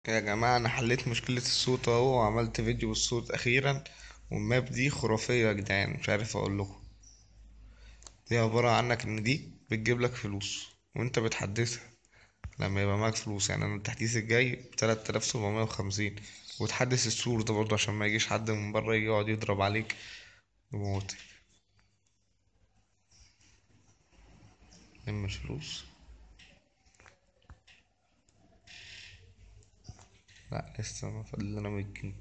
يا جماعة أنا حليت مشكلة الصوت أهو وعملت فيديو بالصوت أخيرا والماب دي خرافية يا جدعان مش عارف أقول لكم دي عبارة عنك إن دي بتجيب لك فلوس وأنت بتحدثها لما يبقى معاك فلوس يعني أنا التحديث الجاي بتلات آلاف سبعمية وخمسين وتحدث السور ده برضه عشان ما يجيش حد من بره يقعد يضرب عليك بموت لم الفلوس لا لسه ما فاضل لنا مية جنيه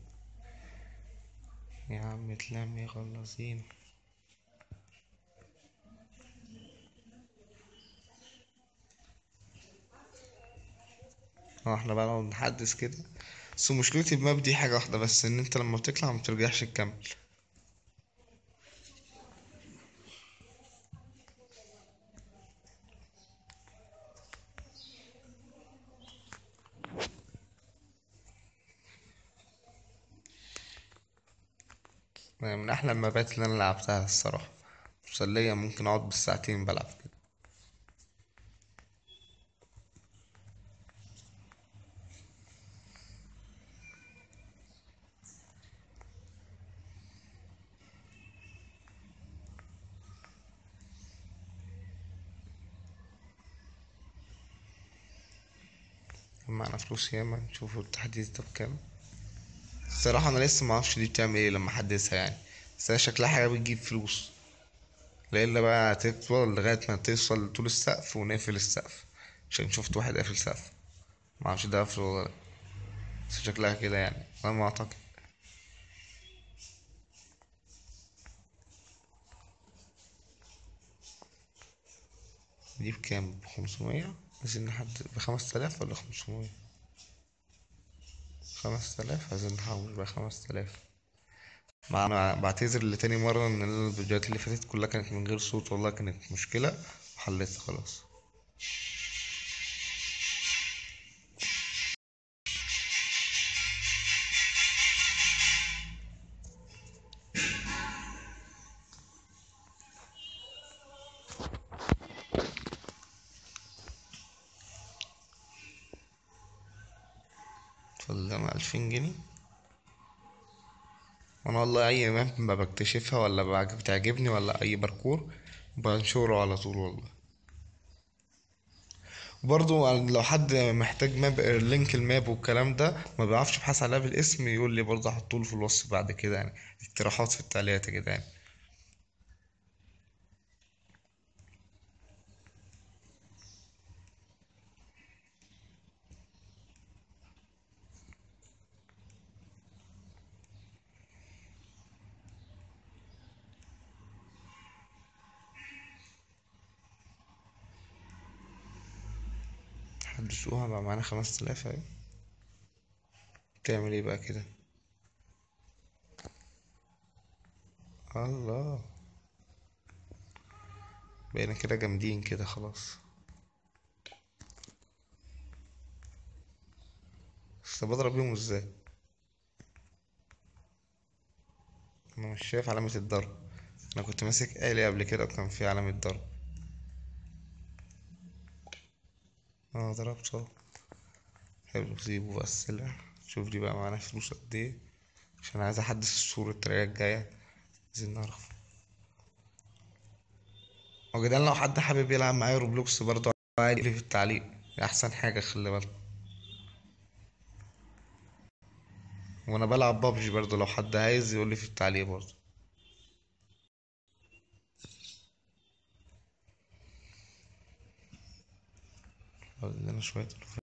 يا عم اتلم يا خلصين اه احنا بقى نقعد نحدث كده بس مشكلتي بماب دي حاجة واحدة بس ان انت لما بتطلع ما بترجعش تكمل يعني من احلى المابات اللي انا لعبتها الصراحة مسلية ممكن اقعد بالساعتين بلعب كده معنا فلوس ياما نشوفوا التحديث ده بكام الصراحة أنا لسه معرفش دي بتعمل ايه لما أحدثها يعني بس هي شكلها حاجة بتجيب فلوس لإلا بقى هتطول لغاية ما توصل طول السقف ونقفل السقف عشان شفت واحد قافل سقف معرفش ده قافل ولا لأ بس شكلها كده يعني أنا ما أعتقد دي بكام بخمسمية عايزين نحدد بخمس تلاف ولا خمسمية خمس تلاف عايزين نحول بقى خمس تلاف مع انا بعتذر لتاني مرة ان الفيديوهات اللي فاتت كلها كانت من غير صوت والله كانت مشكلة وحليتها خلاص فضل ألفين جنيه انا والله اي ماب ما بكتشفها ولا بعج- بتعجبني ولا اي باركور بنشره على طول والله وبرضو لو حد محتاج ماب لينك الماب والكلام ده ما بيعرفش يبحث عليها بالاسم يقول لي برضه احطوله في الوصف بعد كده يعني اقتراحات في التعليقات يا جدعان حدثوها بقى معانا خمس تلاف اهي تعمل ايه بقى كده الله بقينا كده جامدين كده خلاص بس بضرب بيهم ازاي انا مش شايف علامة الضرب انا كنت ماسك آلي قبل كده وكان في علامة ضرب اه ضربت اهو حلو سيبه بقى السلع شوف دي بقى معانا فلوس قد ايه عشان عايز احدث الصورة الطريقة الجاية عايزين نعرف هو جدعان لو حد حابب يلعب معايا روبلوكس برضه عادي يقولي في التعليق احسن حاجة خلي بالك وانا بلعب بابجي برضه لو حد عايز يقولي في التعليق برضه فاضل لنا شوية